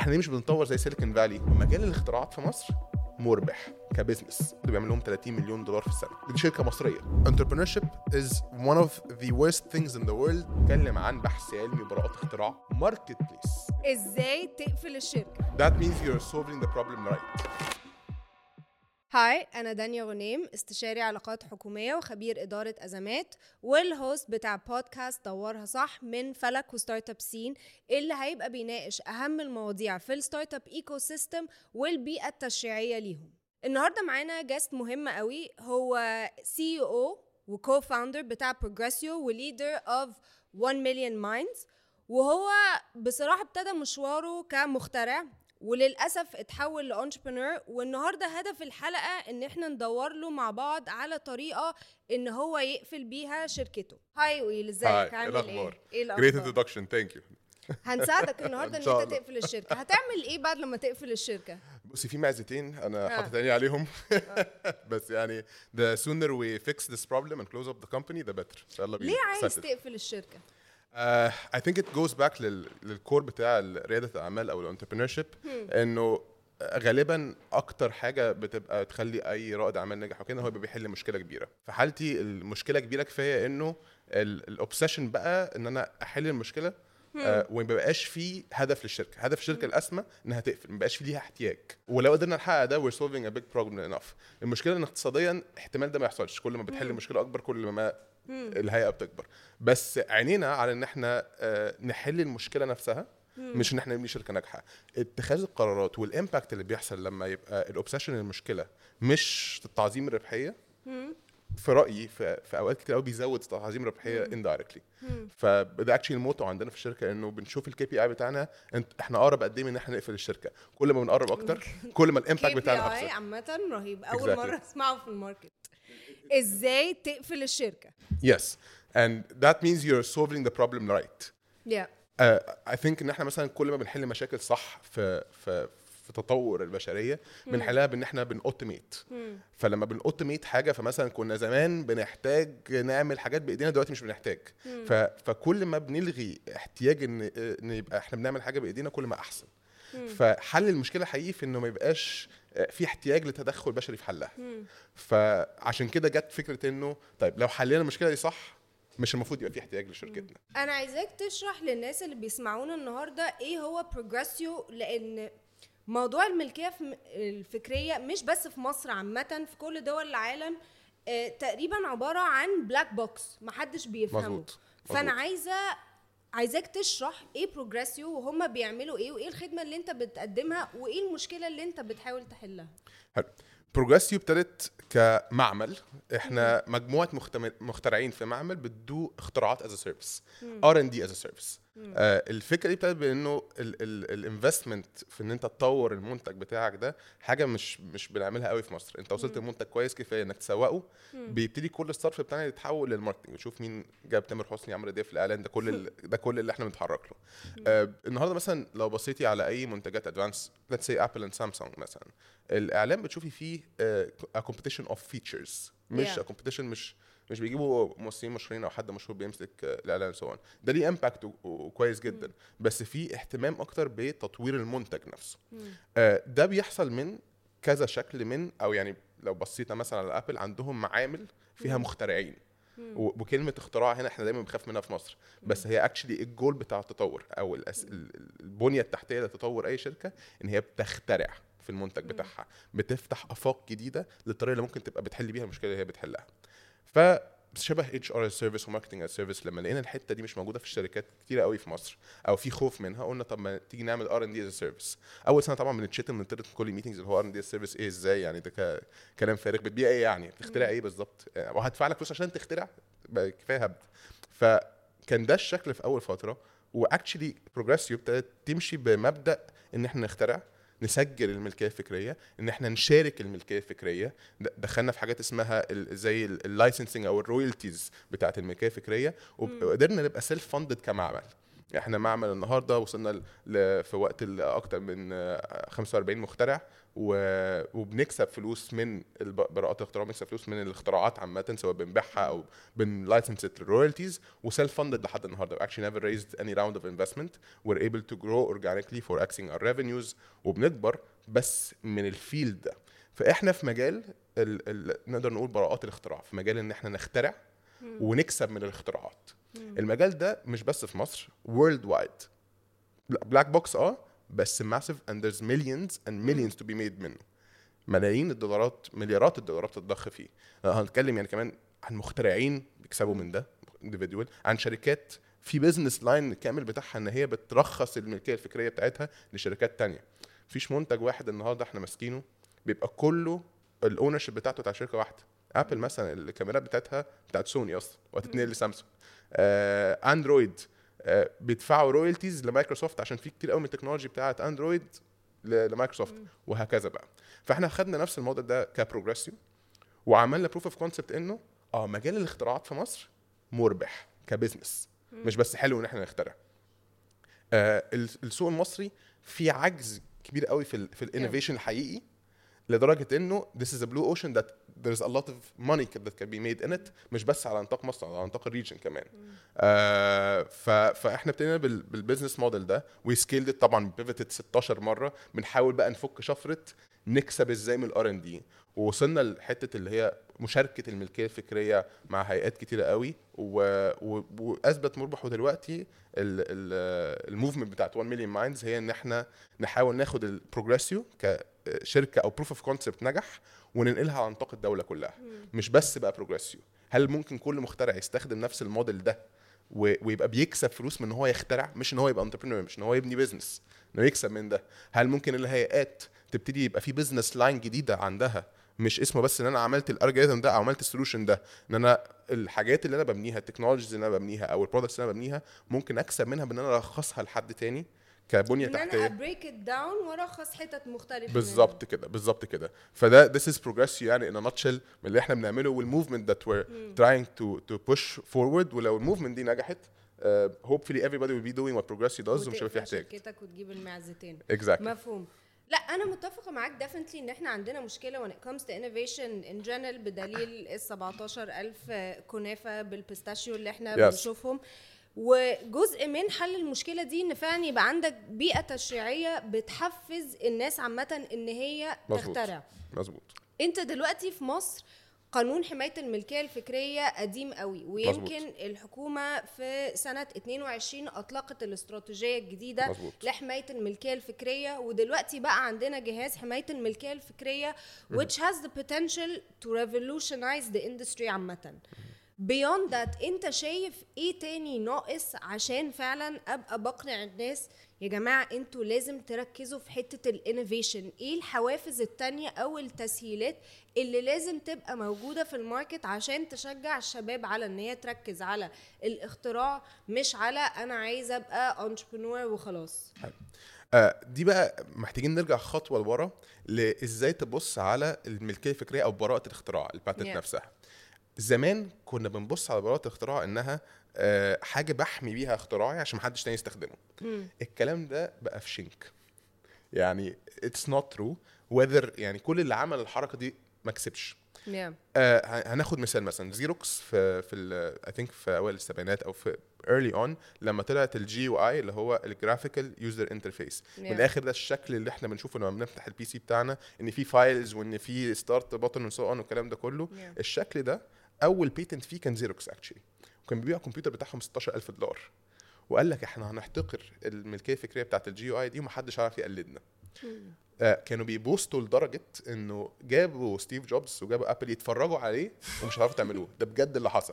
احنا ليه مش بنطور زي سيليكون فالي مجال الاختراعات في مصر مربح كبزنس اللي بيعمل لهم 30 مليون دولار في السنه دي شركه مصريه entrepreneurship is one of the worst things in the world اتكلم عن بحث علمي براءات اختراع ماركت بليس ازاي تقفل الشركه that means you're solving the problem right هاي انا دانيا غنيم استشاري علاقات حكوميه وخبير اداره ازمات والهوست بتاع بودكاست دورها صح من فلك وستارت اب سين اللي هيبقى بيناقش اهم المواضيع في الستارت اب ايكو سيستم والبيئه التشريعيه ليهم النهارده معانا جاست مهم قوي هو سي او وكو فاوندر بتاع بروجريسيو وليدر اوف 1 مليون مايندز وهو بصراحه ابتدى مشواره كمخترع وللاسف اتحول لانتربرنور والنهارده هدف الحلقه ان احنا ندور له مع بعض على طريقه ان هو يقفل بيها شركته هاي ويل ازيك هاي، عامل إيه ايه الأخبار؟ ايه great الاخبار introduction thank you هنساعدك النهارده إن ان شاء انت الله. تقفل الشركه هتعمل ايه بعد لما تقفل الشركه بصي في معزتين انا آه. حاطط عيني عليهم بس يعني the sooner we fix this problem and close up the company the better يلا بينا ليه عايز settle. تقفل الشركه Uh, I think it goes back لل, للكور بتاع رياده الاعمال او الانتربرينور انه غالبا اكتر حاجه بتبقى تخلي اي رائد اعمال ناجح وكده هو بيبقى بيحل مشكله كبيره في حالتي المشكله كبيره كفايه انه الاوبسيشن بقى ان انا احل المشكله آه وما بيبقاش في هدف للشركه هدف الشركه الاسمى انها تقفل ما بيبقاش في ليها احتياج ولو قدرنا نحقق ده we're solving a big problem enough المشكله ان اقتصاديا احتمال ده ما يحصلش كل ما بتحل مشكله اكبر كل ما الهيئه بتكبر بس عينينا على ان احنا آه، نحل المشكله نفسها مش ان احنا نبني شركه ناجحه اتخاذ القرارات والامباكت اللي بيحصل لما يبقى الاوبسيشن المشكله مش تعظيم الربحيه في رايي في, في اوقات كتير قوي بيزود تعظيم الربحيه indirectly فده اكشلي الموتو عندنا في الشركه انه بنشوف الكي بي اي بتاعنا انت احنا اقرب قد ايه من ان احنا نقفل الشركه كل ما بنقرب اكتر كل ما الامباكت كي بتاعنا بي اي اكتر عامه رهيب اول Exactly. مره اسمعه في الماركت ازاي تقفل الشركه yes and that means you're solving the problem right يا اي ثينك ان احنا مثلا كل ما بنحل مشاكل صح في في في تطور البشريه بنحلها بان احنا بنوتوميت فلما بنوتوميت حاجه فمثلا كنا زمان بنحتاج نعمل حاجات بايدينا دلوقتي مش بنحتاج ف فكل ما بنلغي احتياج ان ان يبقى احنا بنعمل حاجه بايدينا كل ما احسن فحل المشكله حقيقي في انه ما يبقاش في احتياج لتدخل بشري في حلها فعشان كده جت فكره انه طيب لو حلينا المشكله دي صح مش المفروض يبقى في احتياج لشركتنا انا عايزاك تشرح للناس اللي بيسمعونا النهارده ايه هو بروجريسيو لان موضوع الملكيه في م- الفكريه مش بس في مصر عامه في كل دول العالم آه، تقريبا عباره عن بلاك بوكس محدش بيفهمه مظبوط، فانا مظبوط. عايزه عايزاك تشرح ايه بروجريسيو وهم بيعملوا ايه وايه الخدمه اللي انت بتقدمها وايه المشكله اللي انت بتحاول تحلها حلو بروجريسيو ابتدت كمعمل احنا مجموعه مختم- مخترعين في معمل بتدو اختراعات از سيرفيس ار ان دي از سيرفيس الفكره دي ابتدت بانه الانفستمنت في ان انت تطور المنتج بتاعك ده حاجه مش مش بنعملها قوي في مصر انت وصلت لمنتج كويس كفايه انك تسوقه بيبتدي كل الصرف بتاعنا يتحول للماركتنج نشوف مين جاب تامر حسني عمرو دياب في الاعلان ده كل ال- ده كل اللي احنا بنتحرك له آه النهارده مثلا لو بصيتي على اي منتجات ادفانس ليتس سي ابل اند سامسونج مثلا الاعلان بتشوفي فيه ا كومبيتيشن اوف فيتشرز مش Yeah. ا كومبيتيشن مش مش بيجيبوا ممثلين مشهورين او حد مشهور بيمسك آه، الاعلان سواء ده ليه امباكت كويس جدا بس في اهتمام اكتر بتطوير المنتج نفسه آه، ده بيحصل من كذا شكل من او يعني لو بصينا مثلا على ابل عندهم معامل فيها مخترعين و- وكلمه اختراع هنا احنا دايما بنخاف منها في مصر بس هي اكشلي الجول بتاع التطور او الأس... ال- البنيه التحتيه لتطور اي شركه ان هي بتخترع في المنتج بتاعها بتفتح افاق جديده للطريقه اللي ممكن تبقى بتحل بيها المشكله اللي هي بتحلها ف شبه اتش ار سيرفيس وماركتنج سيرفيس لما لقينا الحته دي مش موجوده في الشركات كتيره قوي في مصر او في خوف منها قلنا طب ما تيجي نعمل ار ان دي سيرفيس اول سنه طبعا بنتشتم من في كل الميتنجز اللي هو ار ان دي سيرفيس ايه ازاي يعني ده ك- كلام فارغ بتبيع ايه يعني بتخترع ايه بالظبط يعني وهدفع لك فلوس عشان تخترع بقى كفايه هبد فكان ده الشكل في اول فتره واكشلي بروجريسيو ابتدت تمشي بمبدا ان احنا نخترع نسجل الملكيه الفكريه ان احنا نشارك الملكيه الفكريه د- دخلنا في حاجات اسمها ال- زي اللايسنسنج او الرويالتيز بتاعت الملكيه الفكريه وب- وقدرنا نبقى سيلف فاندد كمعمل احنا معمل النهارده وصلنا ل- ل- في وقت ال- اكتر من آه، 45 مخترع و- وبنكسب فلوس من الب- براءات الاختراع بنكسب فلوس من الاختراعات عامه سواء بنبيعها او بنلايسنس رويالتيز وسيلف فاندد لحد النهارده We actually never raised any round of investment we're able to grow organically for axing our revenues وبنكبر بس من الفيلد ده فاحنا في مجال ال ال نقدر نقول براءات الاختراع في مجال ان احنا نخترع ونكسب من الاختراعات المجال ده مش بس في مصر world wide بلاك بوكس اه بس massive and there's millions and millions to be made منه ملايين الدولارات مليارات الدولارات تتضخ فيه آه، هنتكلم يعني كمان عن مخترعين بيكسبوا من ده individual عن شركات في بزنس لاين كامل بتاعها ان هي بترخص الملكيه الفكريه بتاعتها لشركات تانية مفيش منتج واحد النهارده احنا ماسكينه بيبقى كله الاونرشيب بتاعته بتاع شركه واحده ابل مثلا الكاميرات بتاعتها بتاعت سوني اصلا وهتتنقل لسامسونج آه اندرويد آه بيدفعوا رويالتيز لمايكروسوفت عشان في كتير قوي من التكنولوجي بتاعت اندرويد ل- لمايكروسوفت وهكذا بقى فاحنا خدنا نفس الموديل ده كبروجريسيو وعملنا بروف اوف كونسبت انه اه مجال الاختراعات في مصر مربح كبزنس مش بس حلو ان احنا نخترع آه ال- السوق المصري في عجز كبير قوي في ال في الانوفيشن الحقيقي لدرجه انه this is a blue ocean that there's a lot of money that can be made in it مش بس على نطاق مصر على نطاق الريجن كمان آه ف فاحنا ابتدينا بال بالبزنس موديل ده وسكيلد طبعا بيفتت 16 مره بنحاول بقى نفك شفره نكسب ازاي من الار ان دي ووصلنا لحته اللي هي مشاركه الملكيه الفكريه مع هيئات كتيره قوي و... و... واثبت مربحه دلوقتي الموفمنت بتاعت 1 مليون مايندز هي ان احنا نحاول ناخد البروجريسيو كشركه او بروف اوف كونسبت نجح وننقلها على نطاق الدوله كلها مش بس بقى بروجريسيو هل ممكن كل مخترع يستخدم نفس الموديل ده و- ويبقى بيكسب فلوس من ان هو يخترع مش ان هو يبقى انتربرينور مش ان هو يبني بزنس انه يكسب من ده هل ممكن الهيئات تبتدي يبقى في بزنس لاين جديده عندها مش اسمه بس ان انا عملت الارجيزم ده او عملت السولوشن ده ان انا الحاجات اللي انا ببنيها التكنولوجيز اللي انا ببنيها او البرودكتس اللي انا ببنيها ممكن اكسب منها بان انا ارخصها لحد تاني كبنيه ان انا تحتيه ابريك ات داون وارخص حتت مختلفه بالظبط كده بالظبط كده فده this is progress يعني in a nutshell من اللي احنا بنعمله والموفمنت that we're trying to to push forward ولو الموفمنت دي نجحت uh, hopefully everybody will be doing what progress does ومش هيبقى في وتقفل احتياج شركتك وتجيب المعزتين exactly مفهوم لا انا متفقه معاك ديفنتلي ان احنا عندنا مشكله when it comes to innovation in general بدليل ال 17000 كنافه بالبيستاشيو اللي احنا Yes. بنشوفهم وجزء من حل المشكله دي ان فعلا يبقى عندك بيئه تشريعيه بتحفز الناس عامه ان هي مظبوط. تخترع مظبوط انت دلوقتي في مصر قانون حمايه الملكيه الفكريه قديم قوي ويمكن مظبوط. الحكومه في سنه 22 اطلقت الاستراتيجيه الجديده مظبوط. لحمايه الملكيه الفكريه ودلوقتي بقى عندنا جهاز حمايه الملكيه الفكريه which has the potential to revolutionize the industry عامه beyond that انت شايف ايه تاني ناقص عشان فعلا ابقى بقنع الناس يا جماعه انتوا لازم تركزوا في حته الانوفيشن ايه الحوافز التانية او التسهيلات اللي لازم تبقى موجوده في الماركت عشان تشجع الشباب على ان هي تركز على الاختراع مش على انا عايزه ابقى انتربرنور وخلاص آه دي بقى محتاجين نرجع خطوه لورا لازاي تبص على الملكيه الفكريه او براءه الاختراع الباتنت Yeah. نفسها زمان كنا بنبص على براءه الاختراع انها آه حاجه بحمي بيها اختراعي عشان محدش تاني يستخدمه الكلام ده بقى في شنك يعني اتس نوت ترو whether يعني كل اللي عمل الحركه دي ما كسبش yeah. آه هناخد مثال مثلا زيروكس في في اي ثينك في اوائل السبعينات او في ايرلي اون لما طلعت الجي يو اي اللي هو الجرافيكال يوزر انترفيس من Yeah. الاخر ده الشكل اللي احنا بنشوفه لما بنفتح البي سي بتاعنا ان في فايلز وان في ستارت بutton وسو اون والكلام ده كله Yeah. الشكل ده اول بيتنت فيه كان زيروكس اكشلي وكان بيبيع الكمبيوتر بتاعهم 16000 دولار وقال لك احنا هنحتقر الملكيه الفكريه بتاعت الجي يو اي دي ومحدش هيعرف يقلدنا آه كانوا بيبوستوا لدرجه انه جابوا ستيف جوبز وجابوا ابل يتفرجوا عليه ومش هيعرفوا تعملوه ده بجد اللي حصل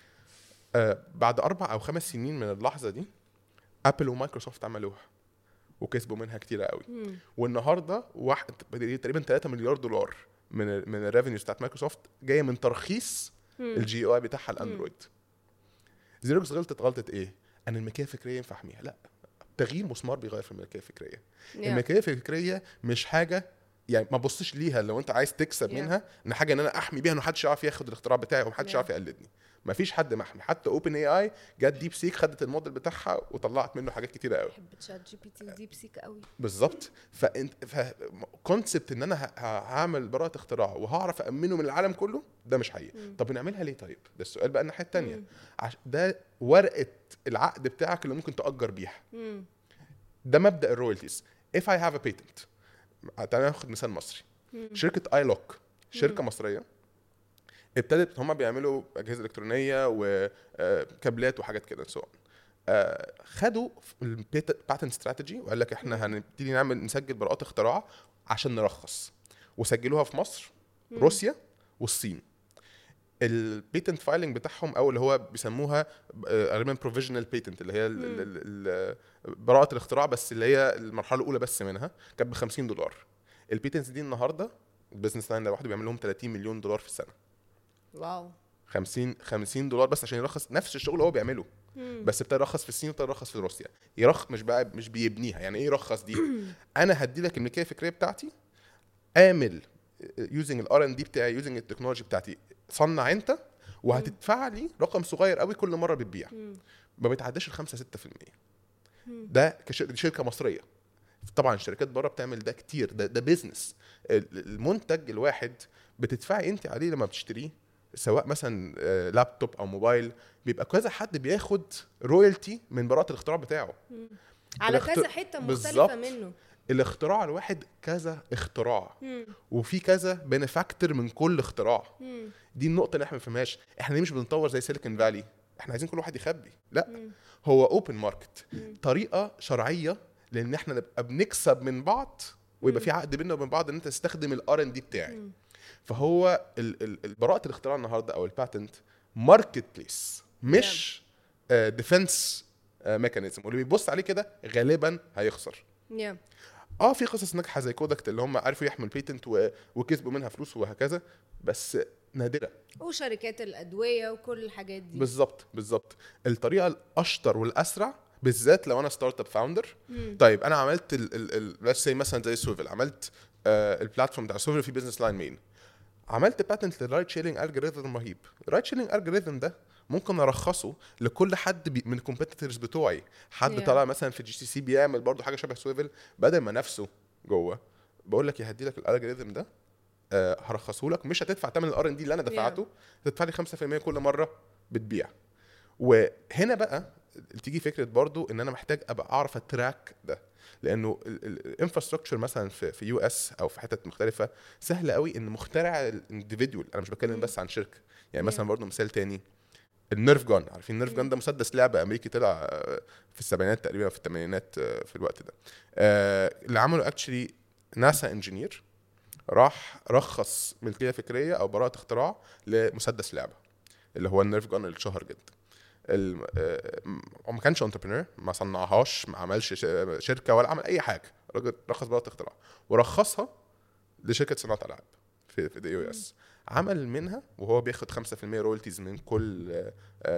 آه بعد اربع او خمس سنين من اللحظه دي ابل ومايكروسوفت عملوها وكسبوا منها كتير قوي والنهارده واحد تقريبا 3 مليار دولار من ال من الريفينيوز بتاعت مايكروسوفت جايه من ترخيص الجي او اي بتاعها الاندرويد زيروكس غلطت غلطه ايه؟ ان الملكيه الفكريه ينفع احميها لا تغيير مسمار بيغير في الملكيه الفكريه Yeah. الملكيه الفكريه مش حاجه يعني ما بصش ليها لو انت عايز تكسب Yeah. منها ان حاجه ان انا احمي بيها انه محدش يعرف ياخد الاختراع بتاعي ومحدش Yeah. يعرف يقلدني ما فيش حد محمي حتى اوبن اي اي جت ديب سيك خدت الموديل بتاعها وطلعت منه حاجات كتيره قوي بحب تشات جي بي تي وديب سيك قوي بالظبط فانت كونسبت ان انا ه- ه- هعمل براءه اختراع وهعرف امنه من العالم كله ده مش حقيقي طب بنعملها ليه طيب ده السؤال بقى الناحيه الثانيه مم. عش... ده ورقه العقد بتاعك اللي ممكن تاجر بيها مم. ده مبدا الرويالتيز if I have a patent تعالى ناخد مثال مصري شركه اي لوك شركه مصريه ابتدت هم بيعملوا اجهزه الكترونيه وكابلات وحاجات كده سو خدوا الباتنت استراتيجي وقال لك احنا هنبتدي نعمل نسجل براءات اختراع عشان نرخص وسجلوها في مصر روسيا والصين البيتنت فايلنج بتاعهم او اللي هو بيسموها غالبا بروفيجنال بيتنت اللي هي ال- ال- ال- ال- براءه الاختراع بس اللي هي المرحله الاولى بس منها كانت ب 50 دولار البيتنتس دي النهارده البيزنس لاين لوحده بيعمل لهم 30 مليون دولار في السنه واو 50 50 دولار بس عشان يرخص نفس الشغل اللي هو بيعمله مم. بس ابتدى يرخص في الصين وابتدى يرخص في روسيا يرخ مش بقى مش بيبنيها يعني ايه يرخص دي انا هدي لك الملكيه الفكريه بتاعتي اعمل يوزنج الار ان دي بتاعي يوزنج التكنولوجي بتاعتي صنع انت وهتدفع لي رقم صغير قوي كل مره بتبيع مم. ما بيتعداش ال 5 6% مم. ده كشركه شركه مصريه طبعا الشركات بره بتعمل ده كتير ده ده بيزنس المنتج الواحد بتدفعي انت عليه لما بتشتريه سواء مثلا آه، لابتوب او موبايل بيبقى كذا حد بياخد رويالتي من براءه الاختراع بتاعه على الاخت- كذا حته مختلفه بالظبط. منه الاختراع الواحد كذا اختراع مم. وفي كذا بنفاكتور من كل اختراع مم. دي النقطه اللي احنا ما بنفهمهاش احنا ليه مش بنطور زي سيليكون فالي احنا عايزين كل واحد يخبي لا مم. هو اوبن ماركت مم. طريقه شرعيه لان احنا نبقى بنكسب من بعض ويبقى مم. في عقد بيننا وبين بعض ان انت تستخدم الار ان دي بتاعي مم. فهو ال- ال- ال- براءه الاختراع النهارده او الباتنت ماركت بليس مش ديفنس ميكانيزم واللي بيبص عليه كده غالبا هيخسر Yeah. اه في قصص ناجحه زي كودكت اللي هم عرفوا يحموا البيتنت و- وكسبوا منها فلوس وهكذا بس نادره وشركات الادويه وكل الحاجات دي بالظبط بالظبط الطريقه الاشطر والاسرع بالذات لو انا ستارت اب فاوندر مم. طيب انا عملت ال ال ال let's say مثلا زي سويفل عملت آه البلاتفورم بتاع سويفل في بزنس لاين مين عملت باتنت للرايت شيرنج الجوريثم رهيب الرايت شيرنج الجوريثم ده ممكن ارخصه لكل حد بي من الكومبيتيتورز بتوعي حد Yeah. طالع مثلا في جي سي سي بيعمل برضه حاجه شبه سويفل بدل ما نفسه جوه بقول لك هدي لك الالجوريثم ده آه هرخصه لك مش هتدفع ثمن الار ان دي اللي انا دفعته تدفع لي 5% كل مره بتبيع وهنا بقى تيجي فكره برضو ان انا محتاج ابقى اعرف اتراك ده لانه الانفراستراكشر مثلا في في يو اس او في حتت مختلفه سهل قوي ان مخترع الانديفيديوال انا مش بتكلم مم. بس عن شركه يعني Yeah. مثلا برضو مثال تاني النيرف جان عارفين النيرف جان ده مسدس لعبه امريكي طلع آه، في السبعينات تقريبا في الثمانينات آه، في الوقت ده آه، اللي عمله اكشلي ناسا انجينير راح رخص ملكيه فكريه او براءه اختراع لمسدس لعبه اللي هو النيرف جان اللي اتشهر جدا ال- آه، هو ما كانش انتربرينور ما صنعهاش ما عملش ش- شركه ولا عمل اي حاجه راجل رخص براءه اختراع ورخصها لشركه صناعه العاب في في دي يو اس عمل منها وهو بياخد 5% رويالتيز من كل آه،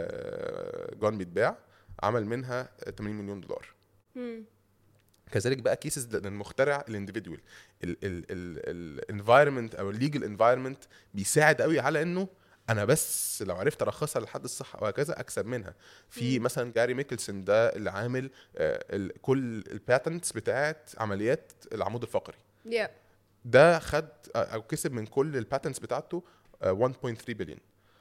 آه، جان بيتباع عمل منها 80 مليون دولار مم. كذلك بقى كيسز للمخترع الانديفيدوال الانفايرمنت او الليجل انفايرمنت بيساعد قوي على انه انا بس لو عرفت ارخصها لحد الصح وهكذا اكسب منها في مم. مثلا جاري ميكلسون ده اللي عامل آه، ال- كل الباتنتس بتاعت عمليات العمود الفقري Yeah. ده خد او كسب من كل الباتنتس بتاعته آه، 1.3 بليون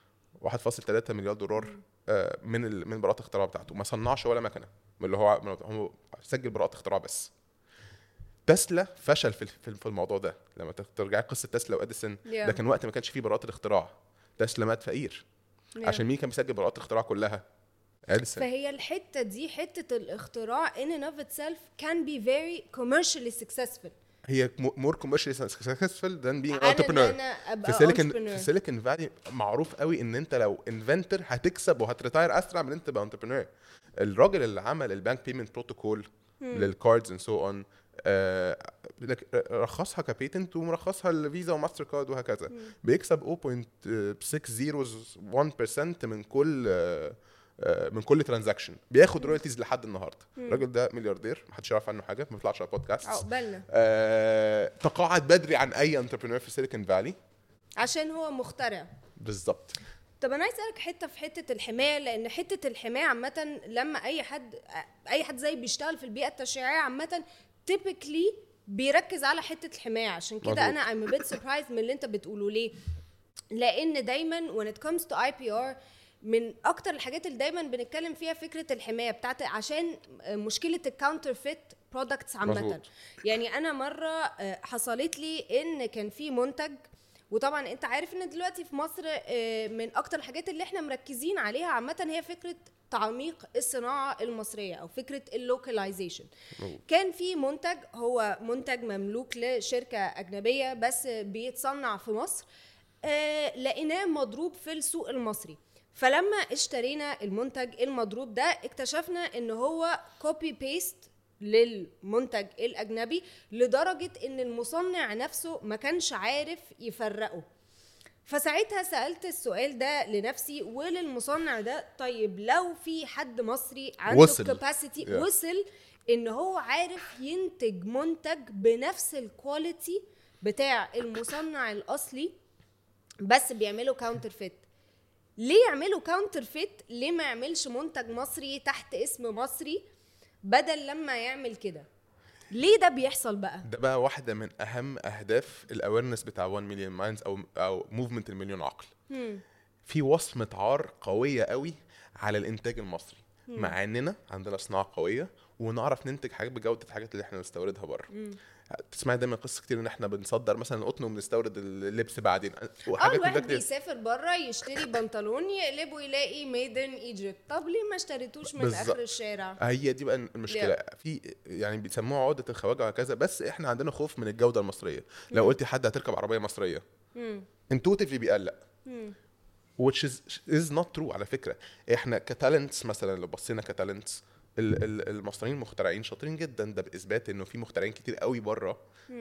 1.3 مليار دولار آه، من ال- من براءات الاختراع بتاعته ما صنعش ولا مكنه من اللي هو من هو سجل براءات اختراع بس تسلا فشل في في في الموضوع ده لما ترجعي قصه تسلا واديسون Yeah. ده كان وقت ما كانش فيه براءات الاختراع تسلا مات فقير Yeah. عشان مين كان بيسجل براءات الاختراع كلها اديسون فهي الحته دي حته الاختراع in and of itself can be very commercially successful هي مور كوميرشال سكسسفul than being عن ان entrepreneur انا ابقى في سيليكون entrepreneur. في سيليكون فالي معروف قوي ان انت لو انفنتور هتكسب وهتريتاير اسرع من انت تبقى انتربرينور الراجل اللي عمل البانك بيمنت بروتوكول للكاردز اند سو اون رخصها كبيتنت ومرخصها لفيزا وماستر كارد وهكذا بيكسب 0.601% من كل آه، من كل ترانزاكشن بياخد رويالتيز لحد النهارده الراجل ده ملياردير محدش يعرف عنه حاجه ما بيطلعش على بودكاست عقبالنا آه، تقاعد بدري عن اي انتربرينور في سيليكون فالي عشان هو مخترع بالظبط طب انا عايز اسالك حته في حته الحمايه لان حته الحمايه عامه لما اي حد اي حد زي بيشتغل في البيئه التشريعيه عامه تيبيكلي بيركز على حته الحمايه عشان كده مظبوط. انا I'm a bit surprised من اللي انت بتقوله ليه لان دايما when it comes to IPR من اكتر الحاجات اللي دايما بنتكلم فيها فكره الحمايه بتاعت عشان مشكله الكاونتر فيت برودكتس عامه مظبوط. يعني انا مره آه، حصلت لي ان كان في منتج وطبعا انت عارف ان دلوقتي في مصر آه، من اكتر الحاجات اللي احنا مركزين عليها عامه هي فكره تعميق الصناعه المصريه او فكره اللوكاليزيشن مظبوط. كان في منتج هو منتج مملوك لشركه اجنبيه بس بيتصنع في مصر آه، لقيناه مضروب في السوق المصري فلما اشترينا المنتج المضروب ده اكتشفنا ان هو كوبي بيست للمنتج الاجنبي لدرجه ان المصنع نفسه ما كانش عارف يفرقه فساعتها سالت السؤال ده لنفسي وللمصنع ده طيب لو في حد مصري عنده وصل. كاباسيتي Yeah. وصل ان هو عارف ينتج منتج بنفس الكواليتي بتاع المصنع الاصلي بس بيعملوا كاونتر فيت ليه يعملوا كاونتر فيت ليه ما يعملش منتج مصري تحت اسم مصري بدل لما يعمل كده ليه ده بيحصل بقى ده بقى واحده من اهم اهداف الاويرنس بتاع 1 مليون مايندز او او موفمنت المليون عقل هم. في وصمه عار قويه قوي على الانتاج المصري مع اننا عندنا صناعه قويه ونعرف ننتج حاجات بجوده الحاجات اللي احنا بنستوردها بره تسمعي دايما قصه كتير ان احنا بنصدر مثلا القطن وبنستورد اللبس بعدين اه وحاجات من الواحد ده كتير. بيسافر بره يشتري بنطلون يقلبه يلاقي ميد ان ايجيبت طب ليه ما اشتريتوش من بالظبط. اخر الشارع هي دي بقى المشكله في يعني بيسموها عقده الخواجه وهكذا بس احنا عندنا خوف من الجوده المصريه لو قلتي حد هتركب عربيه مصريه مم. انتوتيفلي بيقلق مم. which is is not true على فكره احنا كتالنتس مثلا لو بصينا كتالنتس ال- ال- المصريين مخترعين شاطرين جدا ده باثبات انه في مخترعين كتير قوي بره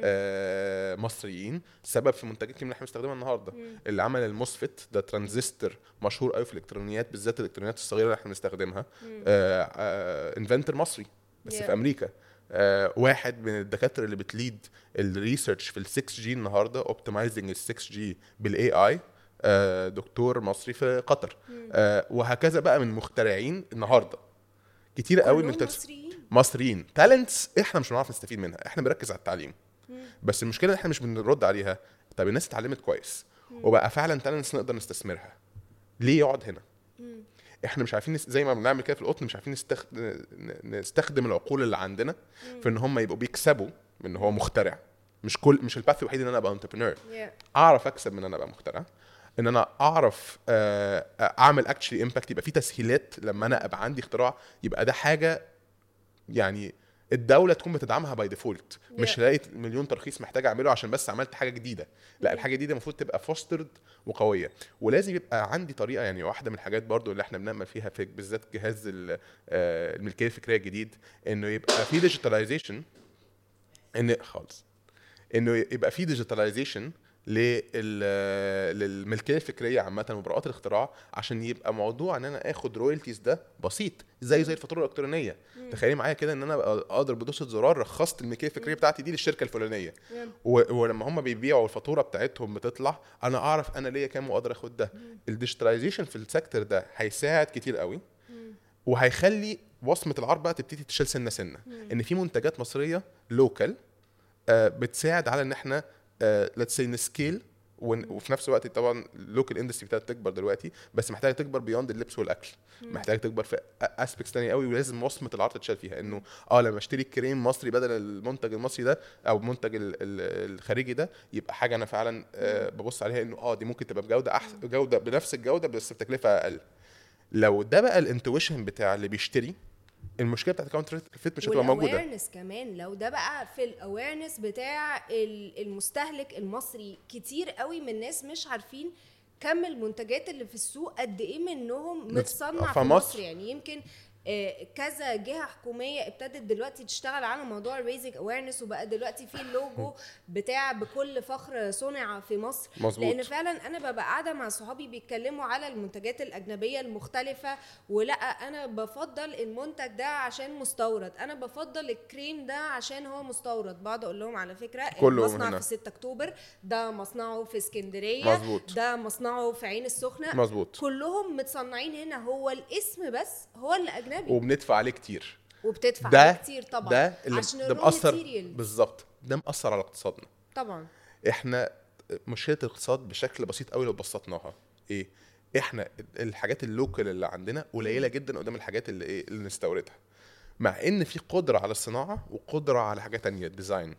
آه مصريين سبب في منتجات كتير اللي احنا بنستخدمها النهارده اللي عمل الموسفيت ده ترانزستور مشهور قوي في الالكترونيات بالذات الالكترونيات الصغيره اللي احنا بنستخدمها آه آه انفنتور مصري بس Yeah. في امريكا آه واحد من الدكاتره اللي بتليد الريسيرش في ال 6 جي النهارده اوبتمايزنج ال 6 جي بالاي اي آه دكتور مصري في قطر آه وهكذا بقى من مخترعين النهارده كتير قوي من كلهم التس- مصريين مصريين تالنتس احنا مش بنعرف نستفيد منها احنا بنركز على التعليم بس المشكله ان احنا مش بنرد عليها طب الناس اتعلمت كويس وبقى فعلا تالنتس نقدر نستثمرها ليه يقعد هنا احنا مش عارفين نس- زي ما بنعمل كده في القطن مش عارفين نستخ... ن- نستخدم العقول اللي عندنا في ان هم يبقوا بيكسبوا من ان هو مخترع مش كل مش الباث الوحيد ان انا ابقى انتربرينور Yeah. اعرف اكسب من ان انا ابقى مخترع ان انا اعرف آه، اعمل اكشلي امباكت يبقى في تسهيلات لما انا ابقى عندي اختراع يبقى ده حاجه يعني الدوله تكون بتدعمها باي ديفولت مش Yeah. لاقي مليون ترخيص محتاج اعمله عشان بس عملت حاجه جديده لا الحاجه دي المفروض تبقى فوسترد وقويه ولازم يبقى عندي طريقه يعني واحده من الحاجات برضو اللي احنا بنعمل فيها في بالذات جهاز ال- آه، الملكيه الفكريه الجديد انه يبقى في ديجيتاليزيشن ان خالص انه يبقى في ديجيتاليزيشن للملكيه الفكريه عامه وبراءات الاختراع عشان يبقى موضوع ان انا اخد رويالتيز ده بسيط زي زي الفاتوره الالكترونيه تخيلي معايا كده ان انا أبقى اقدر بدوسه زرار رخصت الملكيه الفكريه بتاعتي دي للشركه الفلانيه و- ولما هم بيبيعوا الفاتوره بتاعتهم بتطلع انا اعرف انا ليا كام واقدر اخد ده الديجيتاليزيشن في السيكتور ده هيساعد كتير قوي وهيخلي وصمه العار بقى تبتدي تشيل سنه سنه ان في منتجات مصريه لوكال بتساعد على ان احنا ليتس سي نسكيل وفي نفس الوقت طبعا اللوكال اندستري ابتدت تكبر دلوقتي بس محتاجه تكبر بيوند اللبس والاكل محتاجه تكبر في اسبكتس تانية قوي ولازم وصمه العار تتشال فيها انه اه لما اشتري كريم مصري بدل المنتج المصري ده او المنتج ال- ال- الخارجي ده يبقى حاجه انا فعلا آه ببص عليها انه اه دي ممكن تبقى بجوده احسن جوده بنفس الجوده بس بتكلفه اقل لو ده بقى الانتويشن بتاع اللي بيشتري المشكله بتاعت الكاونتر فيت مش هتبقى موجوده والاويرنس كمان لو ده بقى في الاويرنس بتاع ال- المستهلك المصري كتير قوي من الناس مش عارفين كم المنتجات اللي في السوق قد ايه منهم مت- متصنع في في مصر مصر. يعني يمكن آه، كذا جهه حكوميه ابتدت دلوقتي تشتغل على موضوع ريزنج اويرنس وبقى دلوقتي في اللوجو بتاع بكل فخر صنع في مصر مظبوط. لان فعلا انا ببقى قاعده مع صحابي بيتكلموا على المنتجات الاجنبيه المختلفه ولا انا بفضل المنتج ده عشان مستورد انا بفضل الكريم ده عشان هو مستورد بقعد اقول لهم على فكره كله المصنع هنا. في 6 اكتوبر ده مصنعه في اسكندريه مظبوط. ده مصنعه في عين السخنه مظبوط. كلهم متصنعين هنا هو الاسم بس هو اللي اجنبي وبندفع عليه كتير وبتدفع ده عليه كتير طبعا ده اللي عشان ده الرو مأثر ماتيريال بالظبط ده مأثر على اقتصادنا طبعا احنا مشكله الاقتصاد بشكل بسيط قوي لو بسطناها ايه احنا الحاجات اللوكال اللي عندنا قليله جدا قدام الحاجات اللي ايه اللي نستوردها مع ان في قدره على الصناعه وقدره على حاجه تانية الديزاين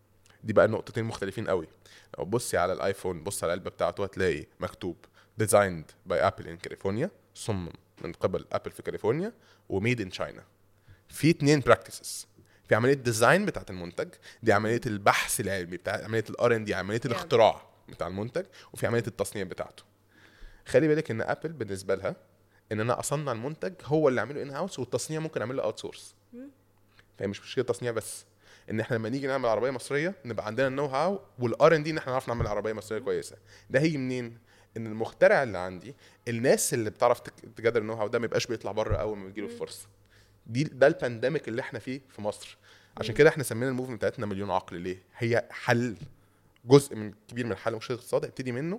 دي بقى نقطتين مختلفين قوي لو بصي على الايفون بص على العلبه بتاعته هتلاقي مكتوب ديزايند باي ابل ان كاليفورنيا صمم من قبل ابل في كاليفورنيا وميد ان تشاينا في اتنين براكتسز في عمليه ديزاين بتاعت المنتج دي عمليه البحث العلمي بتاع عمليه الار ان دي عمليه الاختراع بتاع المنتج وفي عمليه التصنيع بتاعته خلي بالك ان ابل بالنسبه لها ان انا اصنع المنتج هو اللي اعمله ان هاوس والتصنيع ممكن اعمله اوت سورس فهي مش مشكله تصنيع بس ان احنا لما نيجي نعمل عربيه مصريه نبقى عندنا النو هاو والار ان دي ان احنا نعرف نعمل عربيه مصريه كويسه ده هيجي منين ان المخترع اللي عندي الناس اللي بتعرف تك- تجدر النو هاو ده ما يبقاش بيطلع بره اول ما بيجيله الفرصه دي ده البانديميك اللي احنا فيه في مصر عشان كده احنا سمينا الموفمنت بتاعتنا مليون عقل ليه هي حل جزء من كبير من حل مشكله الاقتصاد ابتدي منه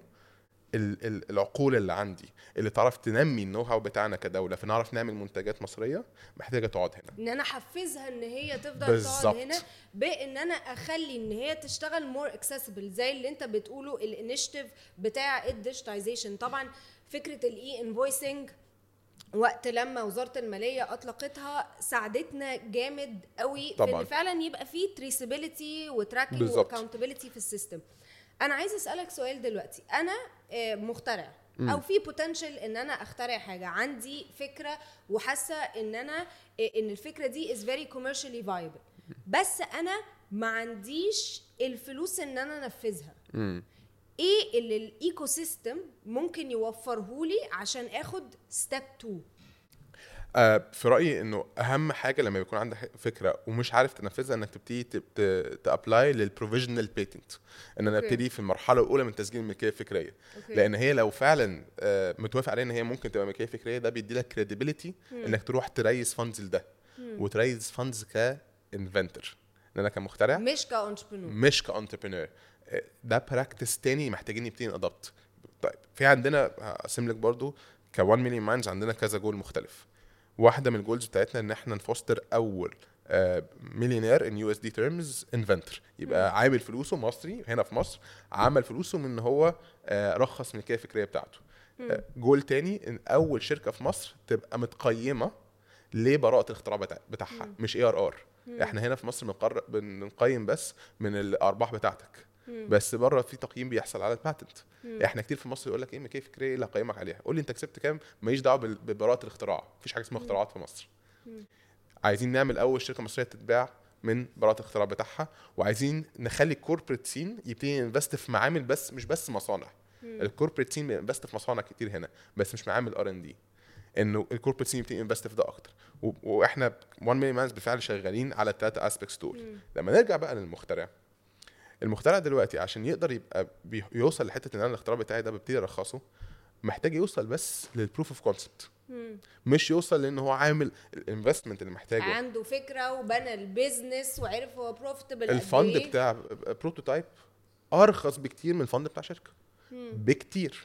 ال- ال- العقول اللي عندي اللي تعرف تنمي النو هاو بتاعنا كدوله فنعرف نعمل منتجات مصريه محتاجه تقعد هنا ان انا احفزها ان هي تفضل تقعد بالظبط. هنا بان انا اخلي ان هي تشتغل مور اكسسبل زي اللي انت بتقوله الانيشيتيف بتاع الديجيتايزيشن طبعا فكره الاي انفويسنج وقت لما وزاره الماليه اطلقتها ساعدتنا جامد قوي في طبعاً. ان فعلا يبقى فيه تريسابيلتي وتراكنج بالظبط. واكونتابيلتي في السيستم انا عايزه اسالك سؤال دلوقتي انا آه، مخترع او في بوتنشال ان انا اخترع حاجه عندي فكره وحاسه ان انا آه، ان الفكره دي از فيري كوميرشالي فايبل بس انا ما عنديش الفلوس ان انا انفذها ايه اللي الايكو سيستم ممكن يوفره لي عشان اخد ستيب 2 آه، في رايي انه اهم حاجه لما يكون عندك فكره ومش عارف تنفذها انك تبتدي تابلاي للبروفيجنال بيتنت ان انا أوكي. ابتدي في المرحله الاولى من تسجيل الملكيه الفكريه أوكي. لان هي لو فعلا آه، متوافق عليها ان هي ممكن تبقى ملكيه فكريه ده بيدي لك كريديبيليتي انك تروح تريز فاندز لده وتريز فاندز كانفنتور ان انا كمخترع مش كاونتربرنور مش كانتربرينور ده براكتس تاني محتاجين نبتدي نادبت طيب في عندنا هقسم لك برضو ك 1 مليون مايندز عندنا كذا جول مختلف واحده من الجولز بتاعتنا ان احنا نفوستر اول مليونير ان يو اس دي تيرمز انفنتور يبقى عامل فلوسه مصري هنا في مصر عمل فلوسه من ان هو آه، رخص الملكيه الفكريه بتاعته آه، جول تاني ان اول شركه في مصر تبقى متقيمه لبراءه الاختراع بتاع بتاعها مش اي ار ار احنا هنا في مصر بنقر- بنقيم بس من الارباح بتاعتك بس بره في تقييم بيحصل على الباتنت احنا كتير في مصر يقول لك ايه ملكيه فكريه ايه اللي هقيمك عليها قول لي انت كسبت كام ماليش دعوه بال- ببراءه الاختراع مفيش حاجه اسمها اختراعات في مصر عايزين نعمل اول شركه مصريه تتباع من براءه الاختراع بتاعها وعايزين نخلي الكوربريت سين يبتدي ينفست في معامل بس مش بس مصانع الكوربريت سين بينفست في مصانع كتير هنا بس مش معامل ار ان دي انه الكوربريت سين يبتدي ينفست في ده اكتر و- واحنا 1 مليون مانز بالفعل شغالين على الثلاثه اسبكتس دول لما نرجع بقى للمخترع المخترع دلوقتي عشان يقدر يبقى بي- يوصل لحته ان انا الاختراع بتاعي ده ببتدي ارخصه محتاج يوصل بس للبروف اوف كونسبت مش يوصل لان هو عامل الانفستمنت اللي محتاجه عنده فكره وبنى البيزنس وعرف هو بروفيتبل الفند بتاع بروتوتايب ارخص بكتير من الفند بتاع شركه بكتير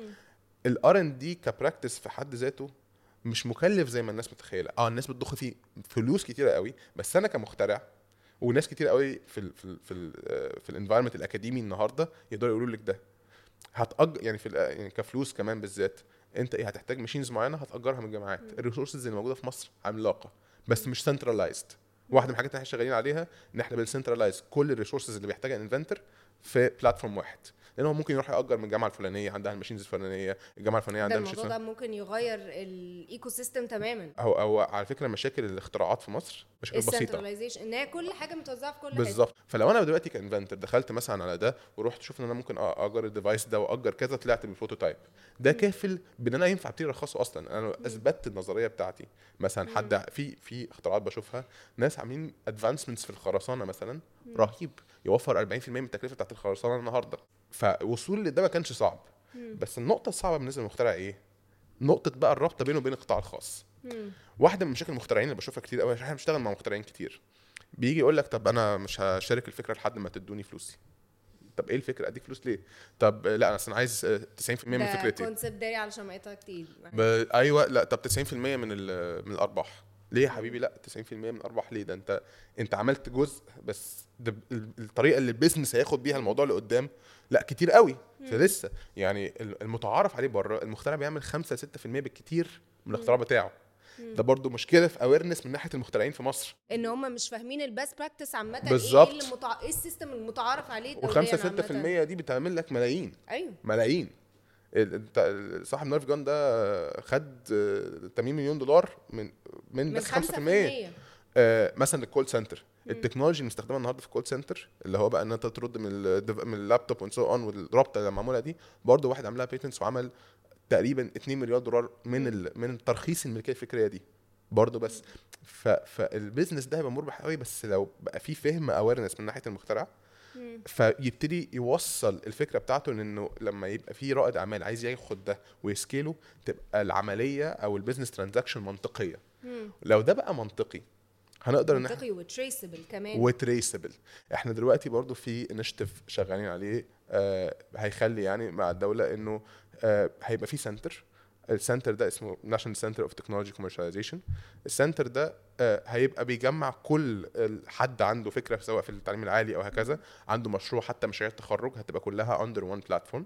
الار ان دي كبراكتس في حد ذاته مش مكلف زي ما الناس متخيله اه الناس بتضخ فيه فلوس كتيره قوي بس انا كمخترع وناس كتير قوي في ال في ال في ال في الانفايرمنت الاكاديمي النهارده يقدروا يقولوا لك ده هتأج يعني في ال- يعني كفلوس كمان بالذات انت ايه هتحتاج ماشينز معينه هتأجرها من الجامعات الريسورسز اللي موجوده في مصر عملاقه بس مش سنترلايزد واحده من الحاجات اللي احنا شغالين عليها ان احنا بنسنترلايز كل الريسورسز اللي بيحتاجها انفنتور في بلاتفورم واحد لان هو ممكن يروح ياجر من الجامعه الفلانيه عندها الماشينز الفلانيه الجامعه الفلانيه ده عندها الموضوع الماشينز ده ممكن يغير الايكو سيستم تماما او او على فكره مشاكل الاختراعات في مصر مشاكل بسيطه السنتراليزيشن ان هي كل حاجه متوزعه في كل حته بالظبط فلو انا دلوقتي كانفنتور دخلت مثلا على ده ورحت شفت ان انا ممكن اجر الديفايس ده واجر كذا طلعت بالبروتوتايب ده كافل بان انا ينفع ابتدي ارخصه اصلا انا اثبتت النظريه بتاعتي مثلا حد في في اختراعات بشوفها ناس عاملين ادفانسمنتس في الخرسانه مثلا رهيب يوفر 40% من التكلفه بتاعت الخرسانه النهارده فوصول لده ما كانش صعب بس النقطه الصعبه بالنسبه للمخترع ايه نقطه بقى الرابطه بينه وبين القطاع الخاص واحده من مشاكل المخترعين اللي بشوفها كتير قوي عشان احنا بنشتغل مع مخترعين كتير بيجي يقول لك طب انا مش هشارك الفكره لحد ما تدوني فلوسي طب ايه الفكره اديك فلوس ليه طب لا انا اصلا عايز آه، 90% من ده فكرتي كونسيبت داري على شمعتها كتير ب... ايوه لا طب 90% من ال- من الارباح ليه يا حبيبي لا 90% من الارباح ليه ده انت انت عملت جزء بس ده ال- الطريقه اللي البيزنس هياخد بيها الموضوع لقدام لا كتير قوي فلسه يعني ال- المتعارف عليه بره المخترع بيعمل 5 6% بالكتير من الاختراع بتاعه ده برضو مشكله في اويرنس من ناحيه المخترعين في مصر ان هم مش فاهمين البيست براكتس عامه بالظبط. ايه اللي متع... ايه السيستم المتعارف عليه وال5 دولياً 6% دي بتعمل لك ملايين ايوه ملايين ال- انت صاحب نيرف جان ده خد آه، 80 مليون دولار من من, من بس 5% 5% آه، مثلا الكول سنتر التكنولوجي اللي مستخدمه النهارده في الكول سنتر اللي هو بقى ان انت ترد من ال من اللابتوب وان سو اون والرابطه اللي معموله دي برضه واحد عملها بيتنس وعمل تقريبا 2 مليار دولار من ال من ترخيص الملكيه الفكريه دي برضه بس ف فالبيزنس ده هيبقى مربح قوي بس لو بقى فيه فهم اويرنس من ناحيه المخترع فيبتدي يوصل الفكره بتاعته انه لما يبقى في رائد اعمال عايز ياخد ده ويسكيله تبقى العمليه او البيزنس ترانزاكشن منطقيه لو ده بقى منطقي هنقدر ان احنا منطقي وتريسبل كمان وتريسبل احنا دلوقتي برضو في انشيتيف شغالين عليه آه هيخلي يعني مع الدوله انه آه هيبقى في سنتر السنتر ده اسمه ناشونال سنتر اوف تكنولوجي كوميرشاليزيشن السنتر ده آه هيبقى بيجمع كل ال- حد عنده فكره سواء في التعليم العالي او هكذا عنده مشروع حتى مشاريع التخرج هتبقى كلها اندر وان بلاتفورم